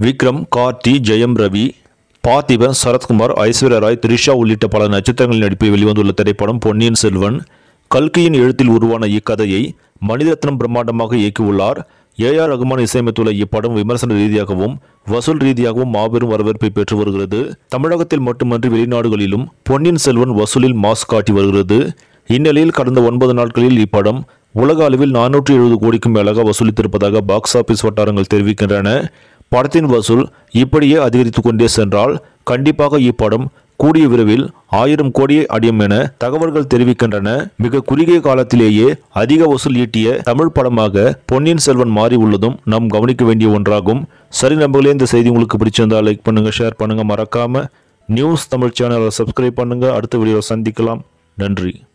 விக்ரம் கார்த்தி ஜெயம் ரவி பார்த்திபன் சரத்குமார் ஐஸ்வர்யா ராய் த்ரிஷா உள்ளிட்ட பல நட்சத்திரங்களின் நடிப்பில் வெளிவந்துள்ள திரைப்படம் பொன்னியின் செல்வன் கல்கியின் எழுத்தில் உருவான இக்கதையை மணிரத்னம் பிரம்மாண்டமாக இயக்கியுள்ளார் ஏ ஆர் ரகுமான் இசையமைத்துள்ள இப்படம் விமர்சன ரீதியாகவும் வசூல் ரீதியாகவும் மாபெரும் வரவேற்பை பெற்று வருகிறது தமிழகத்தில் மட்டுமன்றி வெளிநாடுகளிலும் பொன்னியின் செல்வன் வசூலில் மாஸ் காட்டி வருகிறது இந்நிலையில் கடந்த ஒன்பது நாட்களில் இப்படம் உலக அளவில் நானூற்றி எழுபது கோடிக்கும் மேலாக வசூலித்திருப்பதாக பாக்ஸ் ஆபீஸ் வட்டாரங்கள் தெரிவிக்கின்றன படத்தின் வசூல் இப்படியே அதிகரித்து கொண்டே சென்றால் கண்டிப்பாக இப்படம் கூடிய விரைவில் ஆயிரம் கோடியை அடையும் என தகவல்கள் தெரிவிக்கின்றன மிக குறுகிய காலத்திலேயே அதிக வசூல் ஈட்டிய தமிழ் படமாக பொன்னியின் செல்வன் மாறி உள்ளதும் நாம் கவனிக்க வேண்டிய ஒன்றாகும் சரி நம்பர்களே இந்த செய்தி உங்களுக்கு பிடிச்சிருந்தா லைக் பண்ணுங்க ஷேர் பண்ணுங்க மறக்காம நியூஸ் தமிழ் சேனலை சப்ஸ்கிரைப் பண்ணுங்க அடுத்த வீடியோவில் சந்திக்கலாம் நன்றி